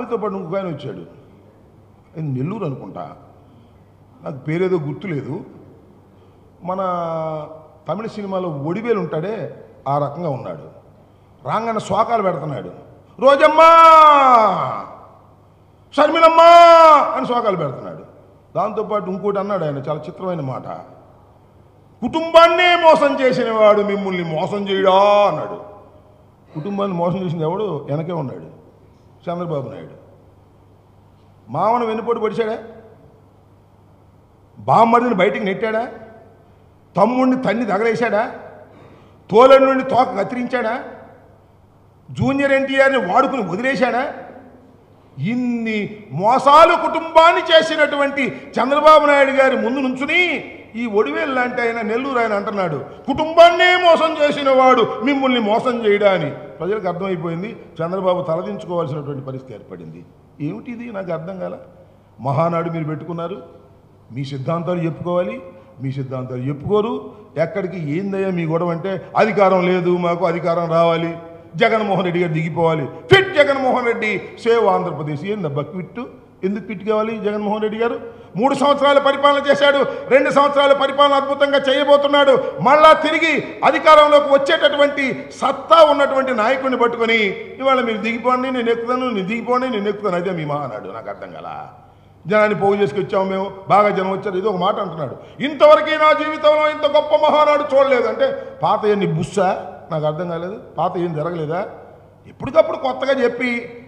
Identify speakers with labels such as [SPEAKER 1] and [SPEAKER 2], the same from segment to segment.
[SPEAKER 1] ఆమెతో పాటు ఇంకొక ఆయన వచ్చాడు అది నెల్లూరు అనుకుంటా నాకు పేరేదో గుర్తులేదు మన తమిళ సినిమాలో ఒడివేలు ఉంటాడే ఆ రకంగా ఉన్నాడు రాంగన్న శోకాలు పెడుతున్నాడు రోజమ్మా షర్మిలమ్మా అని శోకాలు పెడుతున్నాడు దాంతోపాటు ఇంకోటి అన్నాడు ఆయన చాలా చిత్రమైన మాట కుటుంబాన్నే మోసం చేసిన వాడు మిమ్మల్ని మోసం చేయడా అన్నాడు కుటుంబాన్ని మోసం చేసింది ఎవడు వెనకే ఉన్నాడు చంద్రబాబు నాయుడు మామను వెన్నుపోటు పొడిచాడా బామ్మడిని బయటికి నెట్టాడా తమ్ముడిని తన్ని తగలేశాడా తోలడి నుండి తోక కత్తిరించాడా జూనియర్ ఎన్టీఆర్ని వాడుకుని వదిలేశాడా ఇన్ని మోసాలు కుటుంబాన్ని చేసినటువంటి చంద్రబాబు నాయుడు గారి ముందు నుంచుని ఈ ఒడివేలు లాంటి ఆయన నెల్లూరు ఆయన అంటున్నాడు కుటుంబాన్నే మోసం చేసిన వాడు మిమ్మల్ని మోసం చేయడా అని ప్రజలకు అర్థమైపోయింది చంద్రబాబు తలదించుకోవాల్సినటువంటి పరిస్థితి ఏర్పడింది ఏమిటిది నాకు అర్థం కాల మహానాడు మీరు పెట్టుకున్నారు మీ సిద్ధాంతాలు చెప్పుకోవాలి మీ సిద్ధాంతాలు చెప్పుకోరు ఎక్కడికి ఏందయ్యా మీ గొడవ అంటే అధికారం లేదు మాకు అధికారం రావాలి జగన్మోహన్ రెడ్డి గారు దిగిపోవాలి ఫిట్ జగన్మోహన్ రెడ్డి సేవ్ ఆంధ్రప్రదేశ్ ఏందబ్బా క్విట్ ఎందుకు క్విట్ కావాలి జగన్మోహన్ రెడ్డి గారు మూడు సంవత్సరాల పరిపాలన చేశాడు రెండు సంవత్సరాల పరిపాలన అద్భుతంగా చేయబోతున్నాడు మళ్ళా తిరిగి అధికారంలోకి వచ్చేటటువంటి సత్తా ఉన్నటువంటి నాయకుడిని పట్టుకొని ఇవాళ మీరు దిగిపోండి నేను ఎక్కుతాను నేను దిగిపోండి నేను ఎక్కుతాను అదే మీ మహానాడు నాకు అర్థం కదా జనాన్ని పోగు చేసుకొచ్చాము మేము బాగా జనం వచ్చారు ఇది ఒక మాట అంటున్నాడు ఇంతవరకు నా జీవితంలో ఇంత గొప్ప మహానాడు చూడలేదు అంటే పాత ఎన్ని బుస్సా నాకు అర్థం కాలేదు పాత ఏం జరగలేదా ఎప్పటికప్పుడు కొత్తగా చెప్పి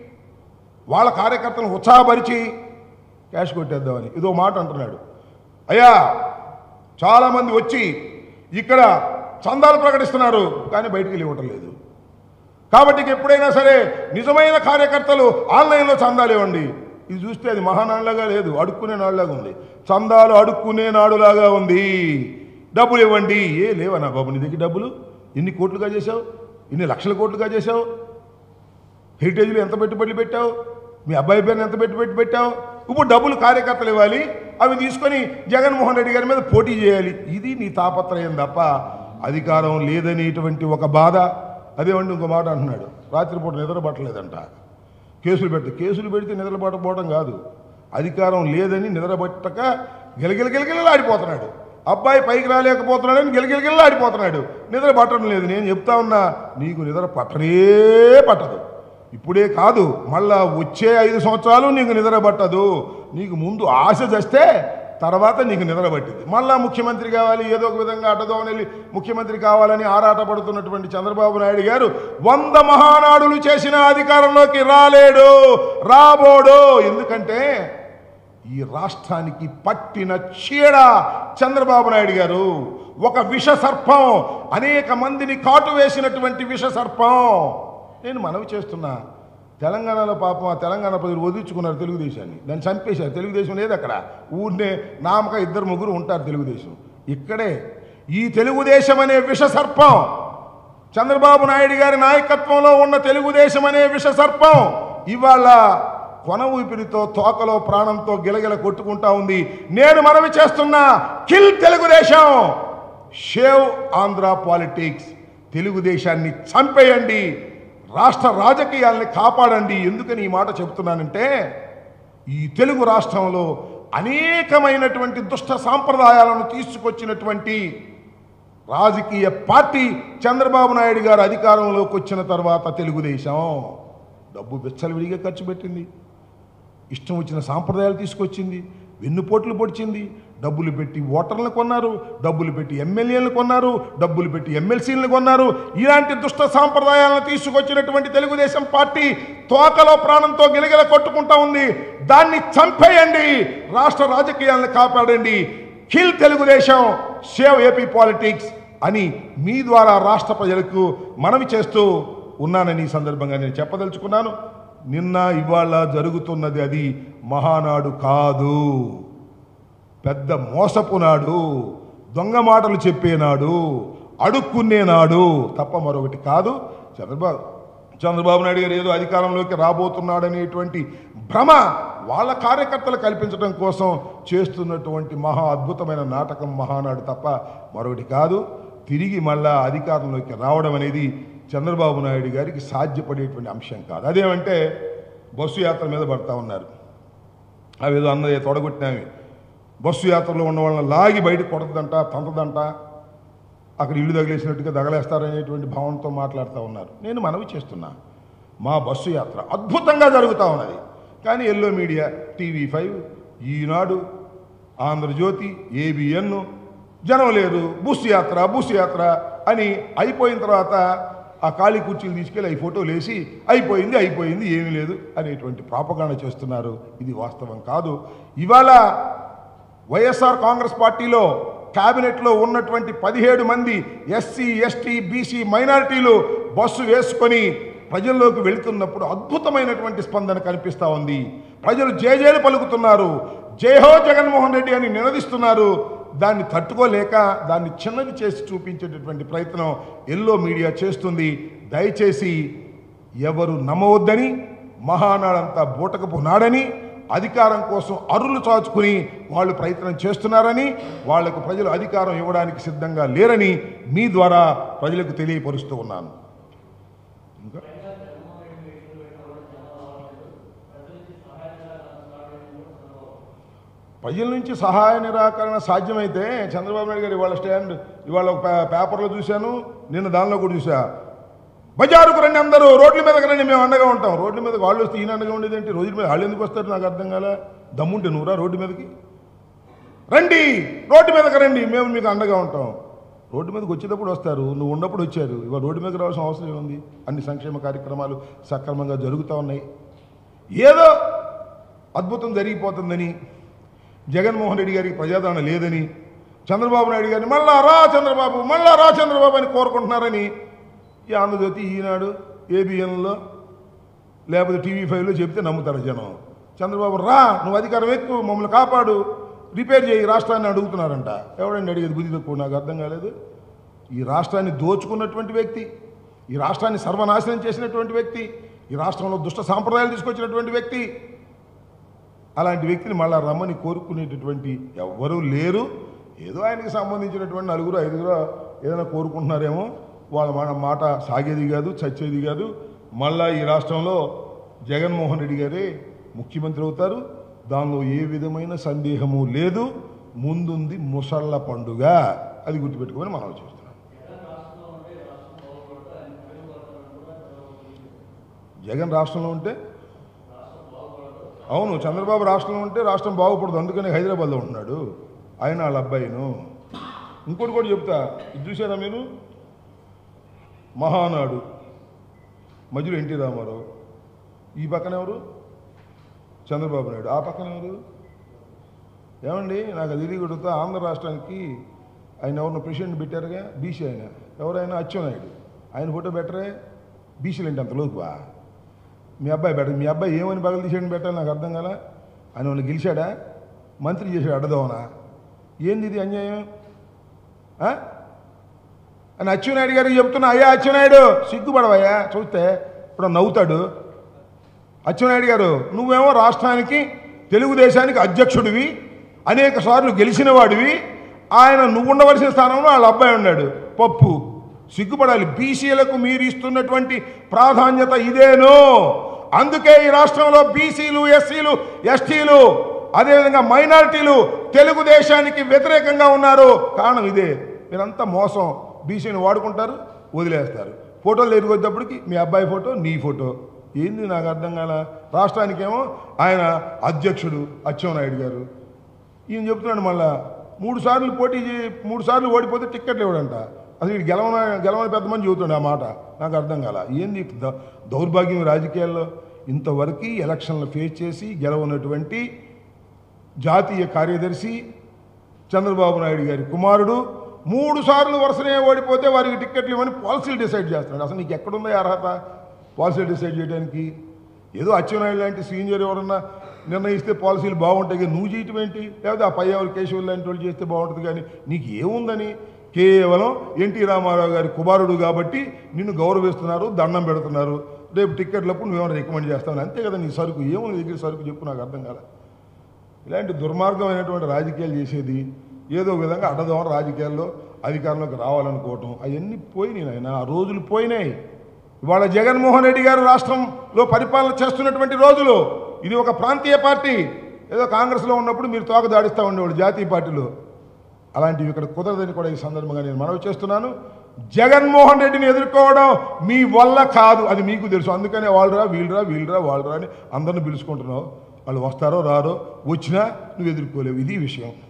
[SPEAKER 1] వాళ్ళ కార్యకర్తలను ఉత్సాహపరిచి క్యాష్ కొట్టేద్దామని ఇదో మాట అంటున్నాడు అయ్యా చాలామంది వచ్చి ఇక్కడ చందాలు ప్రకటిస్తున్నారు కానీ బయటికి వెళ్ళి ఇవ్వటం లేదు కాబట్టి ఇక ఎప్పుడైనా సరే నిజమైన కార్యకర్తలు ఆన్లైన్లో చందాలు ఇవ్వండి ఇది చూస్తే అది మహానాడులాగా లేదు అడుక్కునే నాడులాగా ఉంది చందాలు అడుక్కునే నాడులాగా ఉంది డబ్బులు ఇవ్వండి ఏ లేవనా బాబు నీ దగ్గర డబ్బులు ఎన్ని కోట్లుగా చేశావు ఎన్ని లక్షల కోట్లుగా చేశావు హెరిటేజ్లో ఎంత పెట్టుబడులు పెట్టావు మీ అబ్బాయి పేరుని ఎంత పెట్టుబడి పెట్టావు ఇప్పుడు డబ్బులు కార్యకర్తలు ఇవ్వాలి అవి తీసుకొని జగన్మోహన్ రెడ్డి గారి మీద పోటీ చేయాలి ఇది నీ తాపత్రయం తప్ప అధికారం లేదనేటువంటి ఒక బాధ అదేమండి ఇంకో మాట అంటున్నాడు రాత్రిపూట నిద్ర పట్టలేదంట కేసులు పెడితే కేసులు పెడితే నిద్ర పట్టకపోవడం కాదు అధికారం లేదని నిద్ర పట్టక గిలగిల గిలగిల ఆడిపోతున్నాడు అబ్బాయి పైకి రాలేకపోతున్నాడని గిలగిలగిల ఆడిపోతున్నాడు నిద్ర పట్టడం లేదు నేను చెప్తా ఉన్నా నీకు నిద్ర పట్టనే పట్టదు ఇప్పుడే కాదు మళ్ళా వచ్చే ఐదు సంవత్సరాలు నీకు నిద్ర పట్టదు నీకు ముందు ఆశ చేస్తే తర్వాత నీకు నిద్ర పట్టింది మళ్ళా ముఖ్యమంత్రి కావాలి ఏదో ఒక విధంగా అటదోని వెళ్ళి ముఖ్యమంత్రి కావాలని ఆరాటపడుతున్నటువంటి చంద్రబాబు నాయుడు గారు వంద మహానాడులు చేసిన అధికారంలోకి రాలేడు రాబోడు ఎందుకంటే ఈ రాష్ట్రానికి పట్టిన చీడ చంద్రబాబు నాయుడు గారు ఒక విష సర్పం అనేక మందిని కాటు వేసినటువంటి విష సర్పం నేను మనవి చేస్తున్నా తెలంగాణలో పాపం ఆ తెలంగాణ ప్రజలు వదిలించుకున్నారు తెలుగుదేశాన్ని దాన్ని చంపేశారు తెలుగుదేశం లేదు అక్కడ ఊరినే నామక ఇద్దరు ముగ్గురు ఉంటారు తెలుగుదేశం ఇక్కడే ఈ తెలుగుదేశం అనే విష సర్పం చంద్రబాబు నాయుడు గారి నాయకత్వంలో ఉన్న తెలుగుదేశం అనే విష సర్పం ఇవాళ కొన ఊపిరితో తోకలో ప్రాణంతో గిలగిల కొట్టుకుంటా ఉంది నేను మనవి చేస్తున్నా kill Telugu Desam save Andhra politics తెలుగుదేశాన్ని చంపేయండి రాష్ట్ర రాజకీయాల్ని కాపాడండి ఎందుకని ఈ మాట చెబుతున్నానంటే ఈ తెలుగు రాష్ట్రంలో అనేకమైనటువంటి దుష్ట సాంప్రదాయాలను తీసుకొచ్చినటువంటి రాజకీయ పార్టీ చంద్రబాబు నాయుడు గారు అధికారంలోకి వచ్చిన తర్వాత తెలుగుదేశం డబ్బు విచ్చలవిడిగా ఖర్చు పెట్టింది ఇష్టం వచ్చిన సాంప్రదాయాలు తీసుకొచ్చింది వెన్నుపోట్లు పొడిచింది డబ్బులు పెట్టి ఓటర్లను కొన్నారు డబ్బులు పెట్టి ఎమ్మెల్యేలను కొన్నారు డబ్బులు పెట్టి ఎమ్మెల్సీలను కొన్నారు ఇలాంటి దుష్ట సాంప్రదాయాలను తీసుకొచ్చినటువంటి తెలుగుదేశం పార్టీ తోకలో ప్రాణంతో గిలగిల కొట్టుకుంటా ఉంది దాన్ని చంపేయండి రాష్ట్ర రాజకీయాలను కాపాడండి kill Telugu Desam save AP politics అని మీ ద్వారా రాష్ట్ర ప్రజలకు మనవి చేస్తూ ఉన్నానని ఈ సందర్భంగా నేను చెప్పదలుచుకున్నాను నిన్న ఇవాళ జరుగుతున్నది అది మహానాడు కాదు పెద్ద మోసపు నాడు దొంగ మాటలు చెప్పేనాడు అడుక్కునే నాడు తప్ప మరొకటి కాదు చంద్రబాబు చంద్రబాబు నాయుడు గారు ఏదో అధికారంలోకి రాబోతున్నాడనేటువంటి భ్రమ వాళ్ళ కార్యకర్తలు కల్పించడం కోసం చేస్తున్నటువంటి మహా అద్భుతమైన నాటకం మహానాడు తప్ప మరొకటి కాదు తిరిగి మళ్ళా అధికారంలోకి రావడం అనేది చంద్రబాబు నాయుడు గారికి సాధ్యపడేటువంటి అంశం కాదు అదేమంటే బస్సు యాత్ర మీద పడతా ఉన్నారు అవేదో అన్నది తొడగొట్టినవి బస్సు యాత్రలో ఉన్న వాళ్ళని లాగి బయటకు కొడతదంట తంతదంట అక్కడ ఇల్లు తగిలేసినట్టుగా తగలేస్తారనేటువంటి భావనతో మాట్లాడుతూ ఉన్నారు నేను మనవి చేస్తున్నా మా బస్సు యాత్ర అద్భుతంగా జరుగుతూ ఉన్నది కానీ yellow media TV five Eenadu Andhra Jyothi ABN జనం లేరు బస్సు యాత్ర బస్సు యాత్ర అని అయిపోయిన తర్వాత ఆ ఖాళీ కుర్చీలు తీసుకెళ్ళి ఈ ఫోటోలు వేసి అయిపోయింది అయిపోయింది ఏమీ లేదు అనేటువంటి ప్రాపగాండ చేస్తున్నారు ఇది వాస్తవం కాదు ఇవాళ వైఎస్ఆర్ కాంగ్రెస్ పార్టీలో క్యాబినెట్లో ఉన్నటువంటి పదిహేడు మంది ఎస్సీ ఎస్టీ బీసీ మైనారిటీలు బస్సు వేసుకొని ప్రజల్లోకి వెళుతున్నప్పుడు అద్భుతమైనటువంటి స్పందన కనిపిస్తూ ఉంది ప్రజలు జేజేలు పలుకుతున్నారు జయహో జగన్మోహన్ రెడ్డి అని నినదిస్తున్నారు దాన్ని తట్టుకోలేక దాన్ని చిన్నది చేసి చూపించేటటువంటి ప్రయత్నం ఎల్లో మీడియా చేస్తుంది దయచేసి ఎవరు నమ్మవద్దని మహానాడంతా బూటకపు నాడని అధికారం కోసం అరులు చాచుకుని వాళ్ళు ప్రయత్నం చేస్తున్నారని వాళ్లకు ప్రజలు అధికారం ఇవ్వడానికి సిద్ధంగా లేరని మీ ద్వారా ప్రజలకు తెలియపరుస్తూ ఉన్నాను ఇంకా ప్రజల నుంచి సహాయ నిరాకరణ సాధ్యమైతే చంద్రబాబు నాయుడు గారు ఇవాళ స్టాండ్ ఇవాళ ఒక పే- పేపర్లో చూశాను నిన్న దానిలో కూడా చూసా బజారుకు రండి అందరూ రోడ్ల మీదకి రండి మేము అండగా ఉంటాం రోడ్ల మీదకి వాళ్ళు వస్తే ఈయన అండగా ఉండేది ఏంటి రోజుల మీద వాళ్ళు ఎందుకు వస్తారు నాకు అర్థం కాలే దమ్ముంటే నువ్వురా రోడ్డు మీదకి రండి రోడ్డు మీదకి రండి మేము మీకు అండగా ఉంటాం రోడ్డు మీదకి వచ్చేటప్పుడు వస్తారు నువ్వు ఉన్నప్పుడు వచ్చారు ఇవాళ రోడ్డు మీదకి రావాల్సిన అవసరం ఏముంది అన్ని సంక్షేమ కార్యక్రమాలు సక్రమంగా జరుగుతూ ఉన్నాయి ఏదో అద్భుతం జరిగిపోతుందని జగన్మోహన్ రెడ్డి గారికి ప్రజాదరణ లేదని చంద్రబాబు నాయుడు గారిని మళ్ళా రా చంద్రబాబు మళ్ళా రా చంద్రబాబు అని కోరుకుంటున్నారని ఈ ఆంధ్రజ్యోతి ఈనాడు ఏబిఎన్లో లేకపోతే టీవీ ఫైవ్లో చెప్తే నమ్ముతారు జనం చంద్రబాబు రా నువ్వు అధికారం ఎక్కువ మమ్మల్ని కాపాడు రిపేర్ చేయి రాష్ట్రాన్ని అడుగుతున్నారంట ఎవడండి అడిగేది బుద్ధి తక్కువ నాకు అర్థం కాలేదు ఈ రాష్ట్రాన్ని దోచుకున్నటువంటి వ్యక్తి ఈ రాష్ట్రాన్ని సర్వనాశనం చేసినటువంటి వ్యక్తి ఈ రాష్ట్రంలో దుష్ట సాంప్రదాయాలు తీసుకొచ్చినటువంటి వ్యక్తి అలాంటి వ్యక్తిని మళ్ళా రమ్మని కోరుకునేటటువంటి ఎవ్వరూ లేరు ఏదో ఆయనకి సంబంధించినటువంటి నలుగురు ఐదుగురు ఏదైనా కోరుకుంటున్నారేమో వాళ్ళ మన మాట సాగేది కాదు చచ్చేది కాదు మళ్ళా ఈ రాష్ట్రంలో జగన్మోహన్ రెడ్డి గారే ముఖ్యమంత్రి అవుతారు దానిలో ఏ విధమైన సందేహము లేదు ముందుంది ముసళ్ళ పండుగ అది గుర్తుపెట్టుకోమని మనం చేస్తున్నాం జగన్ రాష్ట్రంలో ఉంటే అవును చంద్రబాబు రాష్ట్రంలో ఉంటే రాష్ట్రం బాగుపడదు అందుకని హైదరాబాద్లో ఉంటున్నాడు ఆయన వాళ్ళ అబ్బాయిను ఇంకోటి కూడా చెప్తా ఇది చూసారా మీరు మహానాడు మధ్యలో ఎన్టీ రామారావు ఈ పక్కన ఎవరు చంద్రబాబు నాయుడు ఆ పక్కన ఎవరు ఏమండి నాకు అది తెలియకూడదు ఆంధ్ర రాష్ట్రానికి ఆయన ఎవరిని ప్రెసిడెంట్ పెట్టారుగా బీసీ ఆయన ఎవరైనా అచ్చెన్నాయుడు ఆయన ఫోటో బెటరే బీసీలు ఏంటి అంత లోకువా మీ అబ్బాయి బెటర్ మీ అబ్బాయి ఏమని పగలు తీసేయడం పెట్టాలి నాకు అర్థం కాల ఆయన వాళ్ళు గెలిచాడా మంత్రి చేశాడు అడ్డదోనా ఏంది ఇది అన్యాయం ఆ? అని అచ్చెన్నాయుడు గారికి చెప్తున్నా అయ్యా అచ్చెన్నాయుడు సిగ్గుపడవయ్యా చూస్తే ఇప్పుడు నవ్వుతాడు అచ్చెన్నాయుడు గారు నువ్వేమో రాష్ట్రానికి తెలుగుదేశానికి అధ్యక్షుడివి అనేక సార్లు గెలిచిన వాడివి ఆయన నువ్వు ఉండవలసిన స్థానంలో వాళ్ళ అబ్బాయి ఉన్నాడు పప్పు సిగ్గుపడాలి బీసీలకు మీరు ఇస్తున్నటువంటి ప్రాధాన్యత ఇదేను అందుకే ఈ రాష్ట్రంలో బీసీలు ఎస్సీలు ఎస్టీలు అదేవిధంగా మైనారిటీలు తెలుగుదేశానికి వ్యతిరేకంగా ఉన్నారు కారణం ఇదే మీరంతా మోసం బీసీని వాడుకుంటారు వదిలేస్తారు ఫోటోలు ఎదుగువచ్చేటప్పటికి మీ అబ్బాయి ఫోటో నీ ఫోటో ఏంది నాకు అర్థం కాల రాష్ట్రానికేమో ఆయన అధ్యక్షుడు అచ్చెన్నాయుడు గారు ఈయన చెప్తున్నాడు మళ్ళా మూడు సార్లు పోటీ చే- మూడు సార్లు ఓడిపోతే టిక్కెట్లు ఇవ్వడంట అసలు వీడు గెలవన గెలవని పెద్ద మంది చెబుతుండే ఆ మాట నాకు అర్థం కాల ఏంది ద- దౌర్భాగ్యం రాజకీయాల్లో ఇంతవరకు ఎలక్షన్లు ఫేస్ చేసి గెలవనటువంటి జాతీయ కార్యదర్శి చంద్రబాబు నాయుడు గారి కుమారుడు మూడు సార్లు వరుసనే ఓడిపోతే వారికి టిక్కెట్లు ఇవ్వని పాలసీలు డిసైడ్ చేస్తున్నాడు అసలు నీకు ఎక్కడుందా ఈ అర్హత పాలసీలు డిసైడ్ చేయడానికి ఏదో అచ్చెన్నాయుడు లాంటి సీనియర్ ఎవరన్నా నిర్ణయిస్తే పాలసీలు బాగుంటాయి కానీ నువ్వు చేయటం ఏంటి లేకపోతే ఆ పై ఎవరు కేశవులు లాంటి వాళ్ళు చేస్తే బాగుంటుంది కానీ నీకు ఏముందని కేవలం ఎన్టీ రామారావు గారి కుమారుడు కాబట్టి నిన్ను గౌరవిస్తున్నారు దండం పెడుతున్నారు రేపు టిక్కెట్లప్పుడు నువ్వేమైనా రికమెండ్ చేస్తావు అంతే కదా నీ సరుకు ఏముంది నీ దగ్గర సరుకు చెప్పు నాకు అర్థం కాలే ఇలాంటి దుర్మార్గమైనటువంటి రాజకీయాలు చేసేది ఏదో ఒక విధంగా అడ్డదోమ రాజకీయాల్లో అధికారంలోకి రావాలనుకోవటం అవన్నీ పోయినాయి నాయన ఆ రోజులు పోయినాయి ఇవాళ జగన్మోహన్ రెడ్డి గారు రాష్ట్రంలో పరిపాలన చేస్తున్నటువంటి రోజులు ఇది ఒక ప్రాంతీయ పార్టీ ఏదో కాంగ్రెస్లో ఉన్నప్పుడు మీరు తోక దాడిస్తూ ఉండేవాడు జాతీయ పార్టీలో అలాంటివి ఇక్కడ కుదరదని కూడా ఈ సందర్భంగా నేను మనవి చేస్తున్నాను జగన్మోహన్ రెడ్డిని ఎదుర్కోవడం మీ వల్ల కాదు అది మీకు తెలుసు అందుకనే వాళ్ళరా వీళ్ళరా వీళ్ళరా వాళ్ళరా అని అందరిని పిలుచుకుంటున్నావు వాళ్ళు వస్తారో రారో వచ్చినా నువ్వు ఎదుర్కోలేవు ఇది విషయం